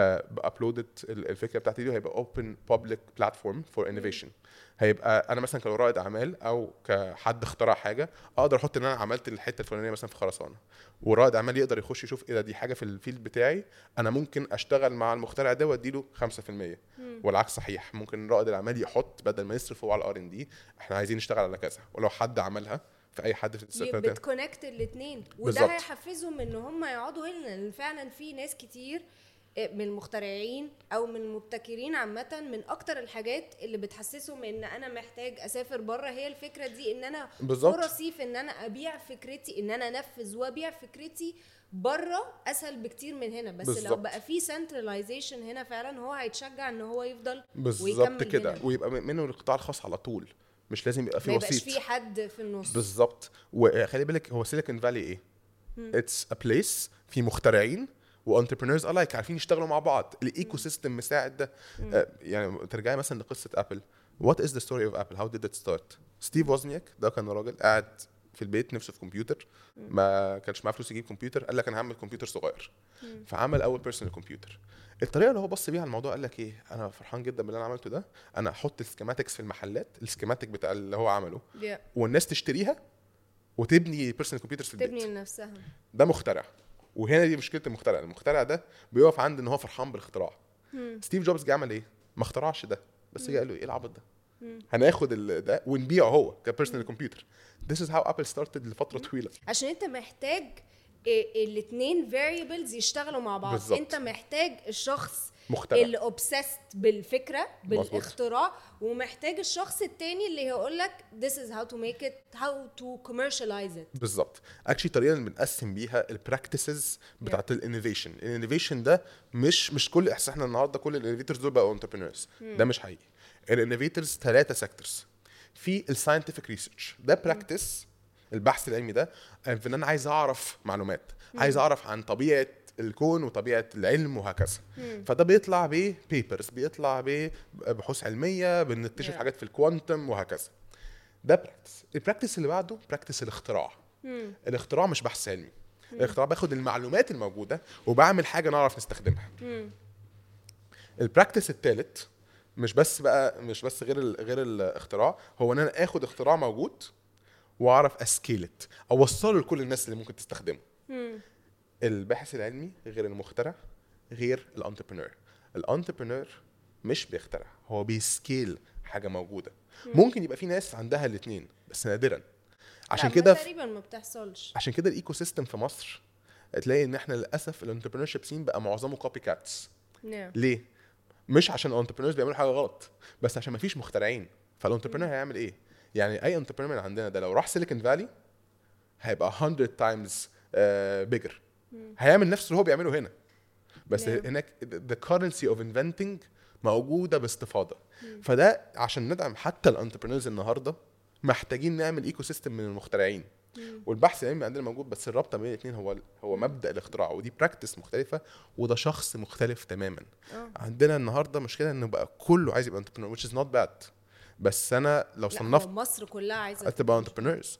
ابلودت الفكره بتاعتي دي وهيبقى اوبن بابليك بلاتفورم فور انوفيشن هيبقى انا مثلا كرائد اعمال او كحد اخترع حاجه اقدر احط ان انا عملت الحته الفلانيه مثلا في خرسانه ورائد اعمال يقدر يخش يشوف ايه ده دي حاجه في الفيلد بتاعي انا ممكن اشتغل مع المخترع ده واديله 5% والعكس صحيح ممكن رائد الاعمال يحط بدل ما يصرف هو على الار ان دي احنا عايزين نشتغل على كذا ولو حد عملها في اي حد في السيكتور ده بتكونكت الاثنين وده بالظبط. هيحفزهم ان هم يقعدوا هنا لان فعلا في ناس كتير من المخترعين او من المبتكرين عامه من اكتر الحاجات اللي بتحسسهم ان انا محتاج اسافر بره هي الفكره دي ان انا بالظبط. فرصي في ان انا ابيع فكرتي ان انا انفذ وابيع فكرتي بره اسهل بكتير من هنا بس لو بالظبط. بقى في سنتراليزيشن هنا فعلا هو هيتشجع ان هو يفضل بالظبط ويكمل كده هنا. ويبقى منه القطاع الخاص على طول مش لازم يبقى ما في يبقاش وسيط في حد في النص بالظبط وخلي بالك هو سيليكون فالي ايه؟ اتس ا بليس في مخترعين وانتربرينورز الايك عارفين يشتغلوا مع بعض الايكو سيستم مساعد ده آه، يعني ترجعي مثلا لقصه ابل وات از ذا ستوري اوف ابل هاو ديد ات ستارت ستيف وozniak ده كان راجل قاعد في البيت نفسه في كمبيوتر ما كانش معاه فلوس يجيب كمبيوتر قال لك انا هعمل كمبيوتر صغير فعمل اول بيرسونال كمبيوتر الطريقه اللي هو بص بيها على الموضوع قال لك ايه انا فرحان جدا باللي انا عملته ده انا هحط السكيماتكس في المحلات السكيماتيك بتاع اللي هو عمله Yeah. والناس تشتريها وتبني بيرسونال كمبيوترز في البيت تبني لنفسها ده مخترع وهنا دي مشكله المخترع المخترع ده بيقف عند ان هو فرحان بالاختراع ستيف جوبز جه عمل ايه ما اخترعش ده بس جه قال له ايه العبط ده هناخد ال- ده ونبيعه هو كبيرسونال كمبيوتر This is how Apple started لفتره طويله عشان انت محتاج الاثنين فاريبلز يشتغلوا مع بعض بالظبط. انت محتاج الشخص مخترع. اللي اوبسست بالفكره مظبوط. بالاختراع ومحتاج الشخص التاني اللي هيقول لك this is how to make it how to commercialize it بالظبط اكشلي الطريقه اللي بنقسم بيها البراكتسز بتاعت الانوفيشن الانوفيشن ده مش مش كل احساس احنا النهارده كل الانوفيتورز دول بقوا انتربرينورز ده مش حقيقي الانوفيتورز ثلاثه سيكتورز في الساينتفك ريسيرش ده براكتس البحث العلمي ده في ان انا عايز اعرف معلومات عايز اعرف عن طبيعه الكون وطبيعه العلم وهكذا فده بيطلع ببيبرز بيطلع ببحوث علميه بنكتشف Yeah. حاجات في الكوانتم وهكذا ده براكتس البراكتس اللي بعده براكتس الاختراع الاختراع مش بحث علمي الاختراع باخد المعلومات الموجوده وبعمل حاجه نعرف نستخدمها البراكتس الثالث مش بس بقى مش بس غير ال غير الاختراع هو ان انا اخد اختراع موجود واعرف اسكيلت اوصله لكل الناس اللي ممكن تستخدمه الباحث العلمي غير المخترع غير الانتربرنور الانتربرنور مش بيخترع هو بيسكيل حاجه موجوده ممكن يبقى في ناس عندها الاثنين بس نادرا عشان لا، كده ما تقريبا ما بتحصلش عشان كده الايكو سيستم في مصر تلاقي ان احنا للاسف الانتربرنور شيب سين بقى معظمه كوبي كاتس نعم ليه؟ مش عشان الانتربرنورز بيعملوا حاجه غلط بس عشان مفيش مخترعين فالانتربرنور هيعمل ايه؟ يعني اي انتربرنور عندنا ده لو راح سيليكون فالي هيبقى 100 تايمز بيجر هيعمل نفس اللي هو بيعمله هنا بس نعم. هناك the currency of inventing موجوده باستفاضه فده عشان ندعم حتى الانتربرنورز النهارده محتاجين نعمل ايكو سيستم من المخترعين والبحث العلمي عندنا موجود بس الرابطه بين الاثنين هو هو مبدا الاختراع ودي براكتس مختلفه وده شخص مختلف تماما اه عندنا النهارده مشكله انه بقى كله عايز يبقى انتربرنور which is not bad بس انا لو لا صنفت هو مصر كلها عايزه تبقى انتربرنورز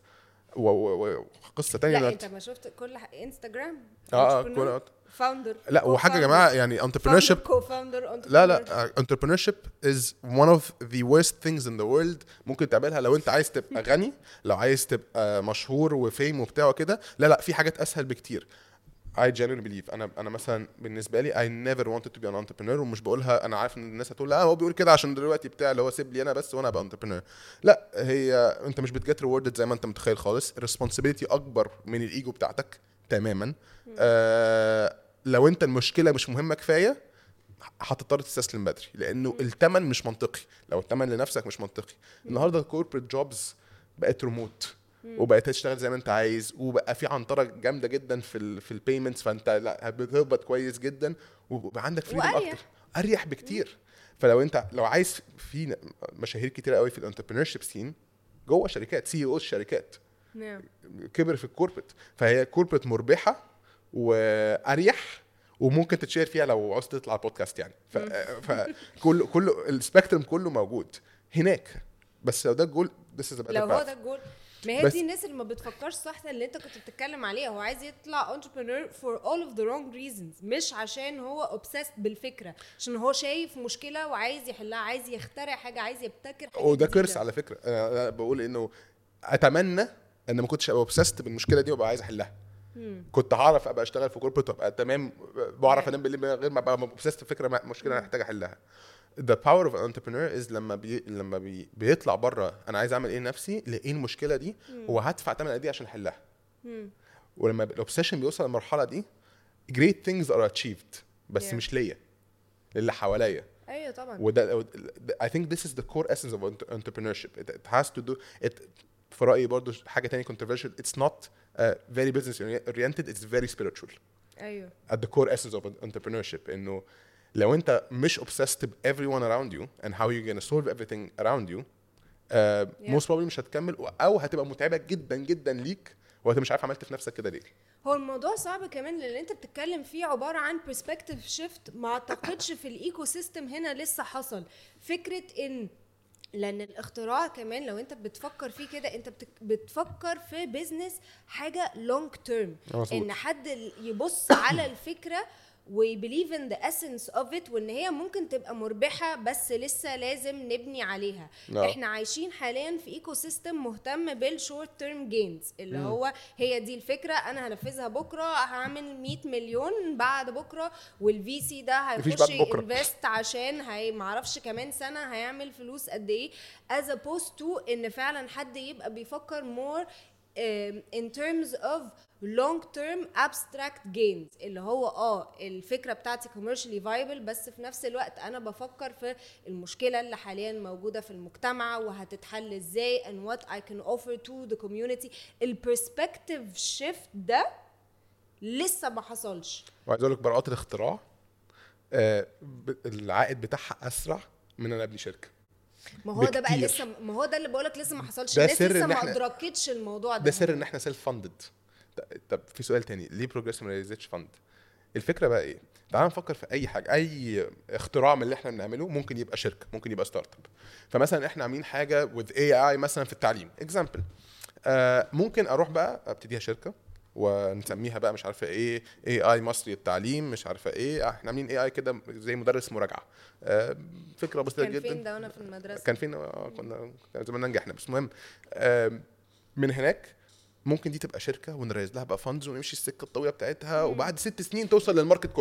وقصه تانية لا دلوقتي انت ما شفت كل ح... انستجرام اه اه كل- فاوندر لا وحاجه يا جماعه يعني entrepreneurship كو فاوندر لا لا uh, entrepreneurship is one of the worst things in the world ممكن تعملها لو انت عايز تبقى غني لو عايز تبقى مشهور وفيم وبتاع وكده لا لا في حاجات اسهل بكتير I genuinely believe انا انا مثلا بالنسبه لي I never wanted to be an entrepreneur ومش بقولها انا عارف ان الناس هتقول لا هو بيقول كده عشان دلوقتي بتاع اللي هو سيب لي انا بس وانا ابقى entrepreneur لا هي انت مش بتجت rewarded زي ما انت متخيل خالص responsibility اكبر من الايجو بتاعتك تماما آه لو انت المشكله مش مهمه كفايه هتضطر تستسلم بدري لانه الثمن مش منطقي لو الثمن لنفسك مش منطقي النهارده الكوربريت جوبز بقت ريموت وبقيت تشتغل زي ما انت عايز وبقى في عنطره جامده جدا في ال في البيمنتس فانت لا بتقبض كويس جدا وبقى عندك فريدم وأريح. اكتر اريح بكتير فلو انت لو عايز في مشاهير كتير قوي في الانتربرنور شيب سين جوه شركات سي او الشركات نعم كبر في الكوربريت فهي كوربريت مربحه واريح وممكن تتشير فيها لو عاوز تطلع بودكاست يعني ف... فكل كل السبيكترم كله موجود هناك بس لو ده الجول this is a better لو هو path. ده الجول ما هي بس- دي الناس اللي ما بتفكرش صح اللي انت كنت بتتكلم عليها هو عايز يطلع entrepreneur for all of the wrong reasons مش عشان هو obsessed بالفكره عشان هو شايف مشكله وعايز يحلها عايز يخترع حاجه عايز يبتكر حاجه وده جديدة. كرس على فكره انا أنا بقول انه اتمنى ان ما كنتش ابقى اوبسست بالمشكله دي وابقى عايز احلها كنت هعرف ابقى اشتغل في كوربريت وابقى تمام بعرف انام بالليل من غير ما ابقى اوبسست بفكره ما- مشكله انا محتاج احلها the power of an entrepreneur is لما بي لما بي بيطلع بره انا عايز اعمل ايه لنفسي لايه المشكله دي وهدفع ثمن قد ايه عشان احلها ولما الاوبسيشن بيوصل للمرحله دي great things are achieved بس Yeah. مش ليا للي حواليا ايوه طبعا وده I think this is the core essence of entre- entrepreneurship it, it has to do it في رأيي برضو حاجة تانية controversial it's not uh, very business oriented it's very spiritual ايوه at the core essence of entrepreneurship انه لو انت مش obsessed ب everyone around you and how you're gonna solve everything around you uh, most probably مش هتكمل او هتبقى متعبة جدا جدا ليك وانت مش عارف عملت في نفسك كده ليه هو الموضوع صعب كمان لان انت بتتكلم فيه عباره عن برسبكتيف شيفت ما اعتقدش في الايكو سيستم هنا لسه حصل فكره ان لان الاختراع كمان لو انت بتفكر فيه كده انت بتك- بتفكر في بيزنس حاجه لونج تيرم مظبوط. ان حد يبص على الفكره ويبليف ان ذا اسنس اوف ات وان هي ممكن تبقى مربحه بس لسه لازم نبني عليها نعم. احنا عايشين حاليا في ايكو سيستم مهتم بالشورت تيرم جينز اللي مم. هو هي دي الفكره انا هنفذها بكره هعمل 100 مليون بعد بكره والفي سي ده مفيش هيخش بعد بكرة. انفست عشان هي معرفش كمان سنه هيعمل فلوس قد ايه as opposed to ان فعلا حد يبقى بيفكر more um, in terms of long term abstract gains اللي هو اه الفكره بتاعتي commercially viable بس في نفس الوقت انا بفكر في المشكله اللي حاليا موجوده في المجتمع وهتتحل ازاي and what I can offer to the community البرسبكتيف شيفت ده لسه ما حصلش وعايز اقول لك براءات الاختراع آه، ب- العائد بتاعها اسرع من ان انا ابني شركه ما هو ده بقى بكتير. لسه ما هو ده اللي بقولك لسه ما حصلش ده الناس سر لسه إن ما إحنا- ادركتش الموضوع ده ده سر ان احنا سيلف فاندد طب في سؤال تاني ليه بروجريس ما ريزيتش فند الفكره بقى ايه تعال نفكر في اي حاجه اي اختراع من اللي احنا بنعمله ممكن يبقى شركه ممكن يبقى ستارت اب فمثلا احنا عاملين حاجه with اي اي مثلا في التعليم اكزامبل آه ممكن اروح بقى ابتديها شركه ونسميها بقى مش عارفه ايه اي اي مصري التعليم مش عارفه ايه احنا عاملين اي اي كده زي مدرس مراجعه آه فكره بسيطه كان جدا فين ده وانا في المدرسه كان فين آه، كنا كان زمان نجحنا بس المهم آم، من هناك ممكن دي تبقى شركه ونريز لها بقى فاندز ونمشي السكه الطويله بتاعتها وبعد ست سنين توصل للماركت كله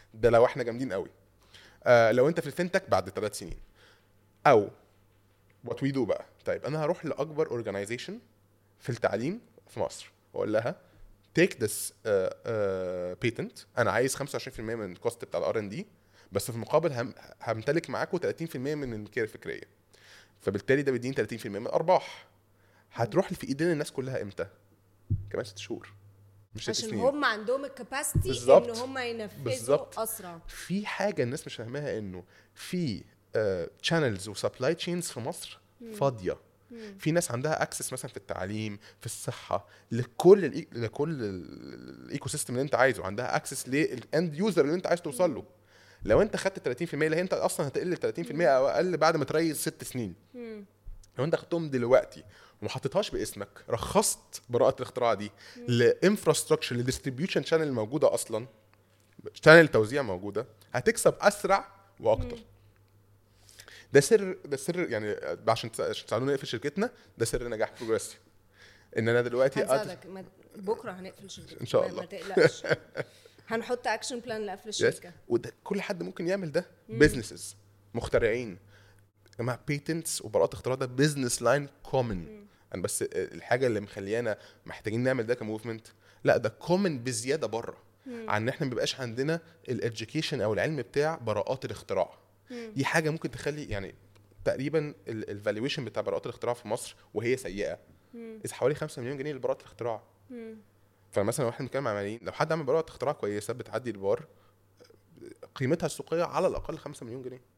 ده لو احنا جامدين قوي آه لو انت في الفinTech بعد ثلاث سنين او وات وي دو بقى طيب انا هروح لاكبر اورجانيزيشن في التعليم في مصر واقول لها تيك ذس بيتنت انا عايز 25% من الكوست بتاع الار ان دي بس في المقابل هم همتلك معاكم 30% من الملكيه الفكريه فبالتالي ده بيديني 30% من الارباح هتروح في ايدين الناس كلها امتى؟ كمان ست شهور مش ست عشان سنين هم عندهم الكاباسيتي بالظبط. ان هم ينفذوا بالظبط. اسرع في حاجه الناس مش فاهماها انه في تشانلز وسبلاي تشينز في مصر فاضيه في ناس عندها اكسس مثلا في التعليم في الصحه لكل الإي... لكل ال- الايكو سيستم اللي انت عايزه عندها اكسس للاند يوزر اللي انت عايز توصل له لو انت خدت 30% اللي هي انت اصلا هتقل ال 30% او اقل بعد ما تريز ست سنين لو انت خدتهم دلوقتي وما حطيتهاش باسمك رخصت براءه الاختراع دي لانفراستراكشر لديستريبيوشن شانل موجوده اصلا شانل توزيع موجوده هتكسب اسرع واكتر ده سر ده سر يعني عشان تس- عشان تساعدونا نقفل شركتنا ده سر نجاح بروجريسيف ان انا دلوقتي قادر هنساعدك ما- بكره هنقفل شركتك إن شاء ما- الله. ما تقلقش هنحط اكشن بلان لقفل يس الشركه وده كل حد ممكن يعمل ده بزنسز مخترعين يا جماعه بيتنتس وبراءات اختراع ده بزنس لاين كومن انا بس الحاجه اللي مخليانا محتاجين نعمل ده كموفمنت لا ده كومن بزياده بره عن ان احنا ما بيبقاش عندنا الاديوكيشن او العلم بتاع براءات الاختراع دي حاجه ممكن تخلي يعني تقريبا الفالويشن بتاع براءات الاختراع في مصر وهي سيئه إذا حوالي 5 مليون جنيه لبراءه الاختراع فمثلا لو احنا بنتكلم مع عمالين لو حد عمل براءه اختراع كويسه بتعدي البار قيمتها السوقيه على الاقل 5 مليون جنيه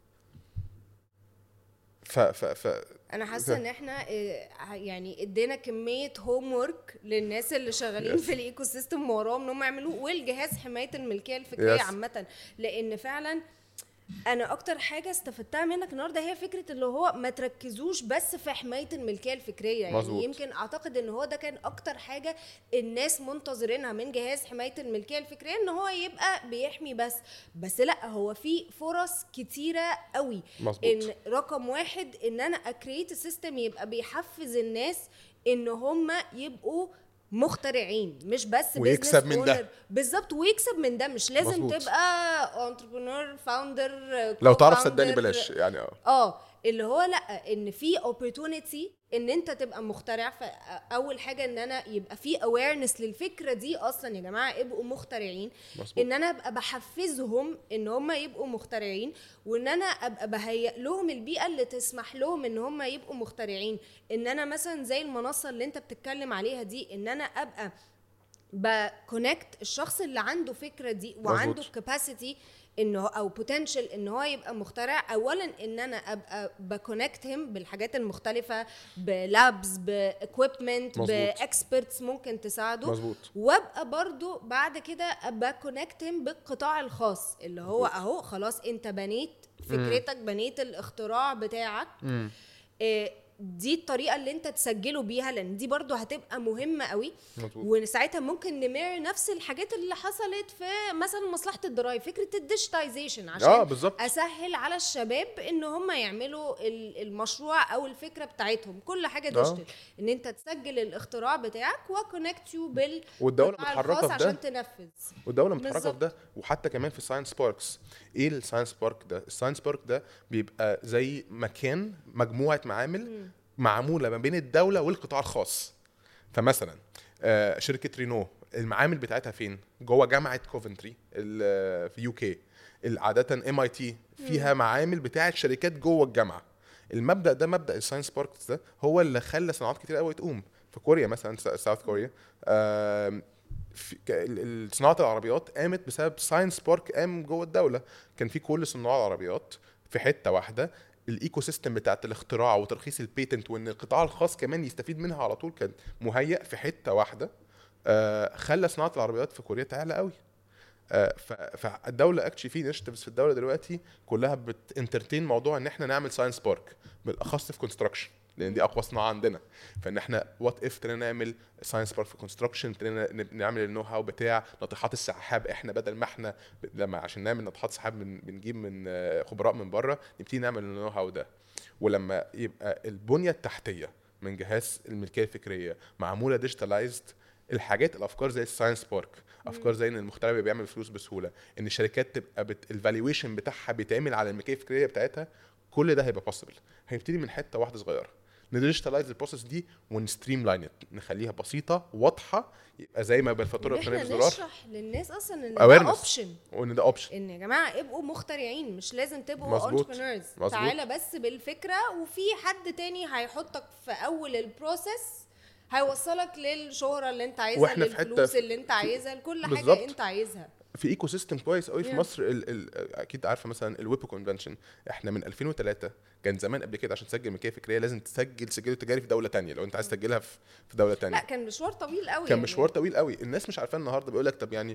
ف ف ف انا حاسه ان احنا آه، يعني ادينا كميه هوم ورك للناس اللي شغالين Yes. في الايكو سيستم وراهم ان هم يعملوه والجهاز حمايه الملكيه الفكريه Yes. عامه لان فعلا انا اكتر حاجه استفدتها منك النهارده هي فكره اللي هو ما تركزوش بس في حمايه الملكيه الفكريه يعني مظبوط. يمكن اعتقد ان هو ده كان اكتر حاجه الناس منتظرينها من جهاز حمايه الملكيه الفكريه ان هو يبقى بيحمي بس بس لا هو في فرص كتيره قوي مظبوط. ان رقم واحد ان انا اكريت سيستم يبقى بيحفز الناس ان هم يبقوا مخترعين مش بس ويكسب business من ده. owner. بالظبط ويكسب من ده مش لازم مظبوط. تبقى انتربرنور فاوندر لو تعرف صدقني بلاش يعني اه اه اللي هو لا ان في opportunity ان انت تبقى مخترع فاول حاجه ان انا يبقى في awareness للفكره دي اصلا يا جماعه ابقوا مخترعين مظبوط. ان انا ابقى بحفزهم ان هم يبقوا مخترعين وان انا ابقى بهيئ لهم البيئه اللي تسمح لهم ان هم يبقوا مخترعين ان انا مثلا زي المنصه اللي انت بتتكلم عليها دي ان انا ابقى بكونكت الشخص اللي عنده فكره دي وعنده مظبوط. كاباسيتي انه او بوتنشال ان هو يبقى مخترع اولا ان انا ابقى بكونكت هيم بالحاجات المختلفه بلابس باكويبمنت مظبوط. باكسبرتس ممكن تساعده مظبوط. وابقى برضو بعد كده ابقى كونكت هيم بالقطاع الخاص اللي هو مظبوط. اهو خلاص انت بنيت فكرتك بنيت الاختراع بتاعك إيه، دي الطريقه اللي انت تسجله بيها لان دي برضو هتبقى مهمه قوي مظبوط. وساعتها ممكن نمير نفس الحاجات اللي حصلت في مثلا مصلحه الضرايب فكره الديجيتايزيشن عشان اه بالظبط اسهل على الشباب ان هم يعملوا ال- المشروع او الفكره بتاعتهم كل حاجه آه. ديجيتال ان انت تسجل الاختراع بتاعك وكونكت يو بال والدولة قطاع متحركة الخاص في ده. عشان تنفذ والدوله متحركه في بالظبط. ده وحتى كمان في ساينس باركس ايه الساينس بارك ده الساينس بارك ده بيبقى زي مكان مجموعه معامل معموله ما بين الدوله والقطاع الخاص فمثلا آه، شركه رينو المعامل بتاعتها فين جوه جامعه كوفنتري ال- في يو كي عاده ام اي تي فيها معامل بتاعه شركات جوه الجامعه المبدا ده مبدا الساينس باركس ده هو اللي خلى صناعات كتير قوي تقوم في كوريا مثلا ساوث كوريا آم، في ك- ال- ال- صناعه العربيات قامت بسبب ساينس بارك قام جوه الدوله كان في كل صناع العربيات في حته واحده الايكو سيستم بتاعت الاختراع وترخيص البيتنت وان القطاع الخاص كمان يستفيد منها على طول كان مهيأ في حته واحده آه خلى صناعه العربيات في كوريا تعلى قوي آه ف- فالدوله اكشلي في انشيتيفز في الدوله دلوقتي كلها بتنترتين موضوع ان احنا نعمل ساينس بارك بالاخص في كونستراكشن لان دي اقوى صناعه عندنا فان احنا وات اف ابتدينا نعمل ساينس بارك في كونستراكشن ابتدينا ن- نعمل النو هاو بتاع ناطحات السحاب احنا بدل ما احنا ب- لما عشان نعمل ناطحات سحاب بن- بنجيب من آه، خبراء من بره نبتدي نعمل النو هاو ده ولما يبقى البنيه التحتيه من جهاز الملكيه الفكريه معموله ديجيتالايزد الحاجات الافكار زي الساينس بارك افكار زي ان المخترع بيبقى بيعمل فلوس بسهوله ان الشركات تبقى بت... الفالويشن بتاعها بيتعمل على الملكيه الفكريه بتاعتها كل ده هيبقى بوسيبل هنبتدي من حته واحده صغيره نديجيتالايز البروسيس دي ونستريم لاين نخليها بسيطه واضحه يبقى زي ما بالفاتوره ان بتعمل احنا زرار نشرح للناس اصلا ان ده Awareness. اوبشن وان ده اوبشن ان يا جماعه ابقوا مخترعين مش لازم تبقوا مظبوط. انتربرينورز مظبوط. تعالى بس بالفكره وفي حد تاني هيحطك في اول البروسيس هيوصلك للشهره اللي انت عايزها وإحنا في حتة للفلوس في- اللي انت عايزها لكل حاجه بالظبط. انت عايزها في ايكو سيستم كويس قوي في Yeah. مصر ال ال اكيد عارفه مثلا الويبو كونفنشن احنا من 2003 كان زمان قبل كده عشان تسجل ملكيه فكريه لازم تسجل سجل تجاري في دوله تانية لو انت عايز تسجلها في في دوله تانية لا كان مشوار طويل قوي كان يعني. مشوار طويل قوي الناس مش عارفاه النهارده بيقول لك طب يعني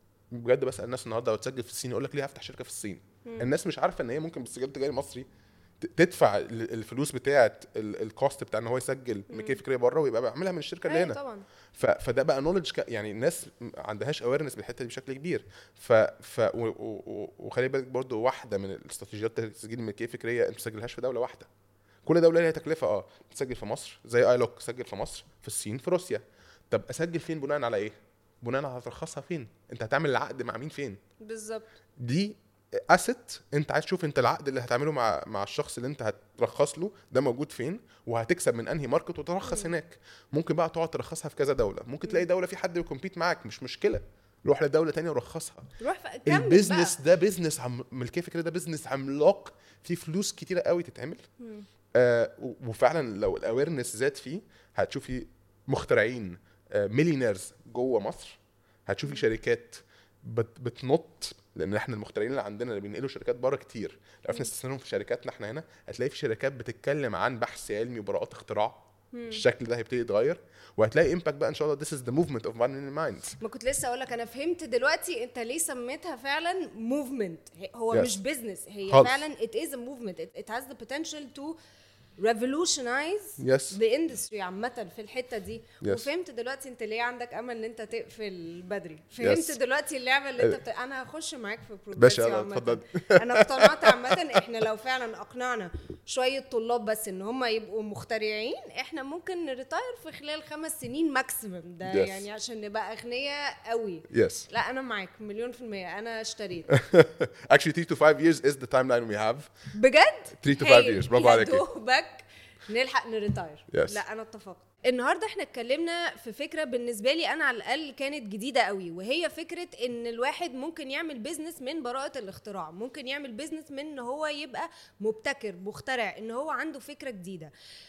بجد بسال الناس النهارده لو تسجل في الصين يقول لك ليه هفتح شركه في الصين الناس مش عارفه ان هي ممكن بالسجل التجاري المصري ت- تدفع ال- الفلوس بتاعه ال- الكوست بتاع ان هو يسجل ملكيه فكريه بره ويبقى بيعملها من الشركه اللي أيوة هنا طبعا ف... فده بقى نولج ك... يعني الناس ما عندهاش اويرنس بالحته دي بشكل كبير ف, ف... و... و... و- وخلي بالك برضو واحده من الاستراتيجيات تسجيل الملكيه الفكريه انت ما تسجلهاش في دوله واحده كل دوله ليها تكلفه اه تسجل في مصر زي اي لوك تسجل في مصر في الصين في روسيا طب اسجل فين بناء على ايه بناء على ترخصها فين انت هتعمل العقد مع مين فين بالظبط دي اسيت انت عايز تشوف انت العقد اللي هتعمله مع مع الشخص اللي انت هترخص له ده موجود فين وهتكسب من انهي ماركت وترخص هناك ممكن بقى تقعد ترخصها في كذا دوله ممكن تلاقي دوله في حد بيكمبيت معاك مش مشكله روح لدوله تانية ورخصها روح ف... كمل البيزنس بقى. ده بيزنس عم... ملكيه فكره ده بيزنس عملاق فيه فلوس كتيره قوي تتعمل آه و- وفعلا لو الاويرنس زاد فيه هتشوفي مخترعين آه مليونيرز جوه مصر هتشوفي شركات بت بتنط لان احنا المخترعين اللي عندنا اللي بينقلوا شركات بره كتير لو عرفنا نستثمرهم في شركاتنا احنا هنا هتلاقي في شركات بتتكلم عن بحث علمي وبراءات اختراع الشكل ده هيبتدي يتغير وهتلاقي امباكت بقى ان شاء الله this is the movement of one minds ما كنت لسه اقول لك انا فهمت دلوقتي انت ليه سميتها فعلا موفمنت هو Yes. مش بزنس هي خالص. فعلا it is a movement it, it has the potential to revolutionize Yes. the industry عامة في الحتة دي Yes. وفهمت دلوقتي انت ليه عندك امل ان انت تقفل بدري فهمت Yes. دلوقتي اللعبة اللي انت بت... انا هخش معاك في باشا بروجريسيو يلا عامة اتفضل انا اقتنعت عامة احنا لو فعلا اقنعنا شوية طلاب بس ان هم يبقوا مخترعين احنا ممكن نريتاير في خلال خمس سنين ماكسيمم ده Yes. يعني عشان نبقى اغنياء قوي yes لا انا معاك مليون في المية انا اشتريت actually 3 to 5 years is the timeline we have بجد 3 to 5 هايل. years برافو يا عليكي دوبك نلحق نريتاير Yes. لا انا اتفقت النهارده احنا اتكلمنا في فكره بالنسبه لي انا على الاقل كانت جديده قوي وهي فكره ان الواحد ممكن يعمل بيزنس من براءه الاختراع ممكن يعمل بيزنس من ان هو يبقى مبتكر مخترع ان هو عنده فكره جديده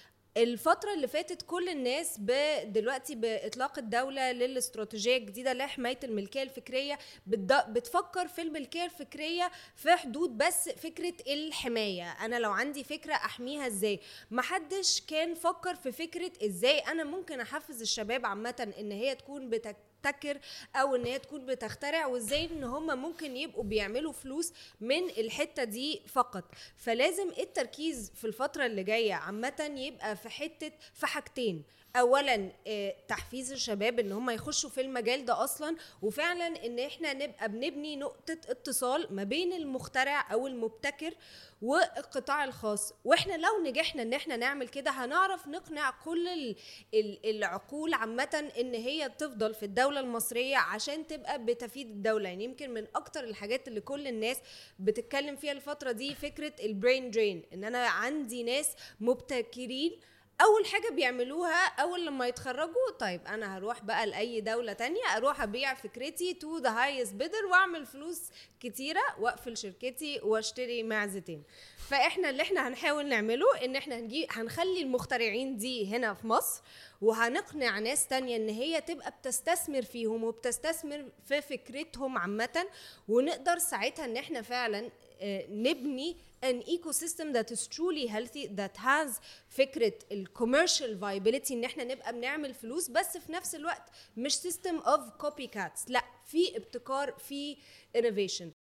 الفترة اللي فاتت كل الناس ب- دلوقتي بإطلاق الدولة للاستراتيجية الجديدة لحماية الملكية الفكرية بتد- بتفكر في الملكية الفكرية في حدود بس فكرة الحماية أنا لو عندي فكرة أحميها إزاي محدش كان فكر في فكرة إزاي أنا ممكن أحفز الشباب عامة إن هي تكون بتك تبتكر او ان هي تكون بتخترع وازاي ان هم ممكن يبقوا بيعملوا فلوس من الحته دي فقط فلازم التركيز في الفتره اللي جايه عامه يبقى في حته في حاجتين اولا آه، تحفيز الشباب ان هم يخشوا في المجال ده اصلا وفعلا ان احنا نبقى بنبني نقطه اتصال ما بين المخترع او المبتكر والقطاع الخاص واحنا لو نجحنا ان احنا نعمل كده هنعرف نقنع كل ال- ال- العقول عامه ان هي تفضل في الدوله المصريه عشان تبقى بتفيد الدوله يعني يمكن من اكتر الحاجات اللي كل الناس بتتكلم فيها الفتره دي فكره البرين درين ان انا عندي ناس مبتكرين اول حاجه بيعملوها اول لما يتخرجوا طيب انا هروح بقى لاي دوله تانية اروح ابيع فكرتي تو ذا هايست بيدر واعمل فلوس كتيره واقفل شركتي واشتري معزتين فاحنا اللي احنا هنحاول نعمله ان احنا هنجيب هنخلي المخترعين دي هنا في مصر وهنقنع ناس تانية ان هي تبقى بتستثمر فيهم وبتستثمر في فكرتهم عامة ونقدر ساعتها ان احنا فعلا آه، نبني an ecosystem that is truly healthy that has فكرة ال commercial viability ان احنا نبقى بنعمل فلوس بس في نفس الوقت مش system of copycats لا في ابتكار في innovation